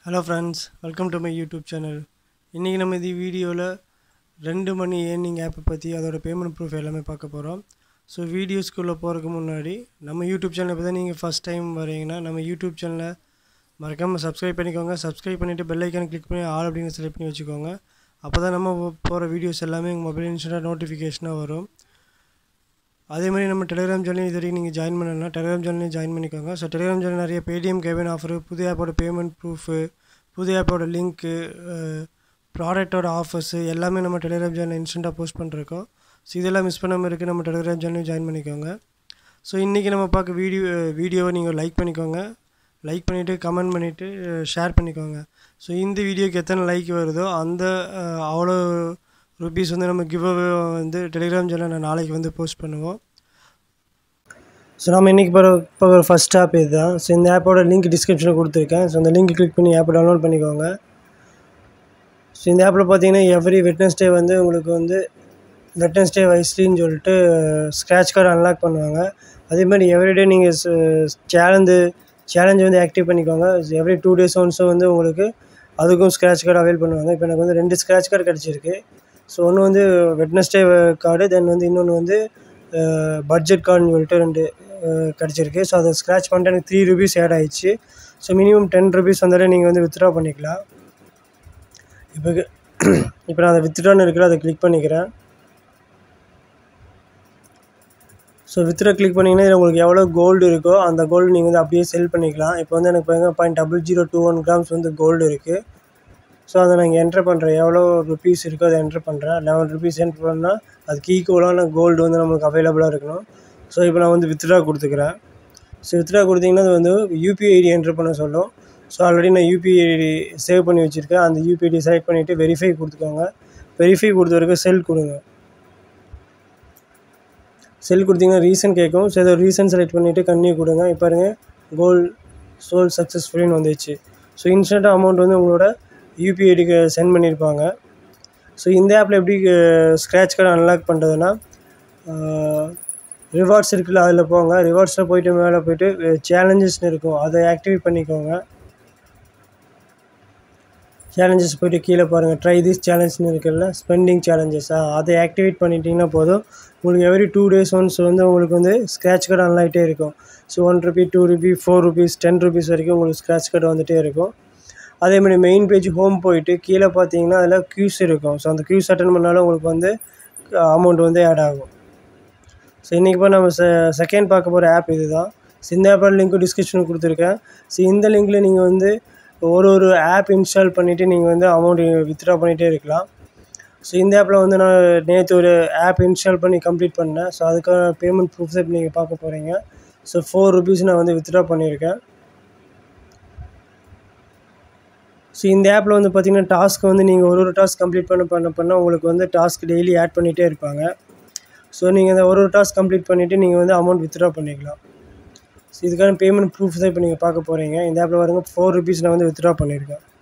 hello friends welcome to my YouTube channel இன்றைக்கி நம்ம இந்த வீடியோவில் ரெண்டு மணி ஏர்னிங் ஆப்பை பற்றி அதோட பேமெண்ட் ப்ரூஃப் எல்லாமே பார்க்க போகிறோம் ஸோ வீடியோஸ்குள்ளே போகிறதுக்கு முன்னாடி நம்ம யூடியூப் சேனல் இப்போ தான் நீங்கள் ஃபஸ்ட் டைம் வரீங்கன்னா நம்ம யூடியூப் சேனலை மறக்காமல் சப்ஸ்கிரைப் பண்ணிக்கோங்க சப்ஸ்கிரைப் பண்ணிவிட்டு பெல் ஐக்கான் கிளிக் பண்ணி ஆல் அப்படின்னு செலக்ட் பண்ணி வச்சுக்கோங்க அப்போ தான் நம்ம போகிற வீடியோஸ் எல்லாமே உங்கள் மொபைல் இன்ஸ்டன்ட்டாக நோட்டிஃபிகேஷனாக வரும் அதே மாதிரி நம்ம டெலிகிராம் சேனல் இது வரைக்கும் நீங்கள் ஜாயின் பண்ணலாம் டெலிகிராம் சேனலையும் ஜாயின் பண்ணிக்கோங்க ஸோ டெலிகிராம் சேனல் நிறைய பேடிஎம் கேபின் ஆஃபரு புது ஆப்போட பேமெண்ட் ப்ரூஃபு புது ஆப்போட லிங்க்கு ப்ராடக்ட்டோட ஆஃபர்ஸு எல்லாமே நம்ம டெலிகிராம் சேனல் இன்ஸ்டண்ட்டாக போஸ்ட் பண்ணிருக்கோம் ஸோ இதெல்லாம் மிஸ் பண்ணாமல் இருக்குது நம்ம டெலிகிராம் சேனலையும் ஜாயின் பண்ணிக்கோங்க ஸோ இன்றைக்கி நம்ம பார்க்க வீடியோ வீடியோவை நீங்கள் லைக் பண்ணிக்கோங்க லைக் பண்ணிவிட்டு கமெண்ட் பண்ணிவிட்டு ஷேர் பண்ணிக்கோங்க ஸோ இந்த வீடியோக்கு எத்தனை லைக் வருதோ அந்த அஹ், அவ்வளோ ருபீஸ் வந்து நம்ம கிவ் வந்து டெலிகிராம் சேனலில் நாளைக்கு வந்து போஸ்ட் பண்ணுவோம் ஸோ நம்ம இன்றைக்கி போகிற போகிற ஃபஸ்ட் ஆப் இதுதான் ஸோ இந்த ஆப்போட லிங்க் டிஸ்கிரிப்ஷனில் கொடுத்துருக்கேன் ஸோ அந்த லிங்க் கிளிக் பண்ணி ஆப்பை டவுன்லோட் பண்ணிக்கோங்க ஸோ இந்த ஆப்பில் பார்த்தீங்கன்னா எவ்ரி வெட்னஸ்டே வந்து உங்களுக்கு வந்து வெட்னஸ்டே வைஸ்லின்னு சொல்லிட்டு ஸ்க்ராட்ச் கார்டு அன்லாக் பண்ணுவாங்க அதே மாதிரி எவ்ரிடே நீங்கள் சேலஞ்சு சேலஞ்சு வந்து ஆக்டிவ் பண்ணிக்கோங்க எவ்ரி டூ டேஸ் ஒன்ஸும் வந்து உங்களுக்கு அதுக்கும் ஸ்க்ராட்ச் கார்டு அவைல் பண்ணுவாங்க இப்போ எனக்கு வந்து ரெண்டு ஸ்க்ராட்ச் கார்டு கிடச்சிருக்கு ஸோ ஒன்று வந்து வெட்னஸ்டே கார்டு தென் வந்து இன்னொன்று வந்து பட்ஜெட் கார்டுன்னு சொல்லிட்டு ரெண்டு அஹ், கிடச்சிருக்கு ஸோ அதை ஸ்க்ராட்ச் பண்ணிட்டு எனக்கு த்ரீ ருபீஸ் ஆட் ஆயிடுச்சு ஸோ மினிமம் டென் ருபீஸ் வந்தாலே நீங்கள் வந்து வித்ட்ரா பண்ணிக்கலாம் இப்போ இப்போ நான் அதை வித்ட்ரான்னு இருக்கிற அதை கிளிக் பண்ணிக்கிறேன் ஸோ வித்ரா கிளிக் பண்ணிங்கன்னா இதில் உங்களுக்கு எவ்வளோ கோல்டு இருக்கோ அந்த கோல்டு நீங்கள் வந்து அப்படியே செல் பண்ணிக்கலாம் இப்போ வந்து எனக்கு பாருங்க point double zero two one grams வந்து கோல்டு இருக்குது ஸோ அதை நான் இங்கே என்ட்ரு பண்ணுறேன் எவ்வளோ ருபீஸ் இருக்கோ அதை என்ட்ரு பண்ணுறேன் லெவன் ருபீஸ் என்ட்ரு பண்ணால் அதுக்கு ஈக்குவலான கோல்டு வந்து நம்மளுக்கு அவைலபிளாக இருக்கணும் ஸோ இப்போ நான் வந்து வித்ட்ரா கொடுத்துக்கிறேன் ஸோ வித்ட்ரா கொடுத்தீங்கன்னா அது வந்து யூபிஐ ஐடி என்ட்ரு பண்ண சொல்லும் ஸோ ஆல்ரெடி நான் யூபிஐ ஐடி சேவ் பண்ணி வச்சுருக்கேன் அந்த யூபிஐ ஐடி செலக்ட் பண்ணிவிட்டு வெரிஃபை கொடுத்துக்கோங்க வெரிஃபை கொடுத்த வரைக்கும் செல் கொடுங்க செல் கொடுத்தீங்கன்னா ரீசன் கேட்கும் ஸோ ஏதோ ரீசன் செலக்ட் பண்ணிவிட்டு கன்னியூ கொடுங்க இப்போ பாருங்க கோல் சோல் சக்ஸஸ்ஃபுல்லின்னு வந்துச்சு ஸோ இன்ஸ்டண்ட்டாக அமௌண்ட் வந்து உங்களோட யூபிஐ ஐடிக்கு சென்ட் பண்ணியிருப்பாங்க ஸோ இந்த ஆப்பில் எப்படி ஸ்க்ராட்ச் கார்டு அன்லாக் பண்ணுறதுன்னா ரிவார்ட்ஸ் இருக்குல்ல அதில் போங்க ரிவார்ட்ஸில் போயிட்டு மேலே போயிட்டு சேலஞ்சஸ்னு இருக்கும் அதை ஆக்டிவேட் பண்ணிக்கோங்க சேலஞ்சஸ் போயிட்டு கீழே பாருங்கள் ட்ரை திஸ் சேலஞ்ச்னு இருக்குல்ல ஸ்பெண்டிங் சேலஞ்சஸா அதை ஆக்டிவேட் பண்ணிட்டீங்கன்னா போதும் உங்களுக்கு எவ்ரி டூ டேஸ் ஒன்ஸ் வந்து உங்களுக்கு வந்து ஸ்க்ராட்ச் கார்டு அன்லாகிட்டே இருக்கும் so one rupee two rupee four rupees ten rupees வரைக்கும் உங்களுக்கு ஸ்க்ராட்ச் கார்டு வந்துகிட்டே இருக்கும் அதே மாதிரி மெயின் பேஜ் ஹோம் போயிட்டு கீழே பார்த்தீங்கன்னா அதில் க்யூஸ் இருக்கும் ஸோ அந்த க்யூஸ் அட்டன் பண்ணாலும் உங்களுக்கு வந்து அமௌண்ட் வந்து ஆட் ஆகும் ஸோ இன்றைக்கி இப்போ நம்ம செ செகண்ட் பார்க்க போகிற ஆப் இது தான் ஸோ இந்த ஆப்போட லிங்க்கும் டிஸ்கிரிப்ஷனில் கொடுத்துருக்கேன் ஸோ இந்த லிங்க்கில் நீங்கள் வந்து ஒரு ஒரு ஆப் இன்ஸ்டால் பண்ணிவிட்டு நீங்கள் வந்து அமௌண்ட் வித்ட்ரா பண்ணிகிட்டே இருக்கலாம் ஸோ இந்த ஆப்பில் வந்து நான் நேற்று ஒரு ஆப் இன்ஸ்டால் பண்ணி கம்ப்ளீட் பண்ணேன் ஸோ அதுக்கான பேமெண்ட் ப்ரூஃப்ஸ் இப்போ நீங்கள் பார்க்க போகிறீங்க ஸோ ஃபோர் ருபீஸ் நான் வந்து வித்ட்ரா பண்ணியிருக்கேன் ஸோ இந்த ஆப்பில் வந்து பார்த்தீங்கன்னா டாஸ்க் வந்து நீங்கள் ஒரு ஒரு டாஸ்க் கம்ப்ளீட் பண்ண பண்ண பண்ண உங்களுக்கு வந்து டாஸ்க் டெய்லி ஆட் பண்ணிகிட்டே இருப்பாங்க ஸோ நீங்கள் இந்த ஒரு ஒரு டாஸ்க் கம்ப்ளீட் பண்ணிவிட்டு நீங்கள் வந்து அமௌண்ட் வித்ட்ரா பண்ணிக்கலாம் ஸோ இதுக்கான பேமெண்ட் ப்ரூஃப் தான் இப்போ நீங்கள் பார்க்க போகிறீங்க இந்த ஆப்பில் பாருங்க ஃபோர் ருபீஸ் நான் வந்து வித்ட்ரா பண்ணியிருக்கேன்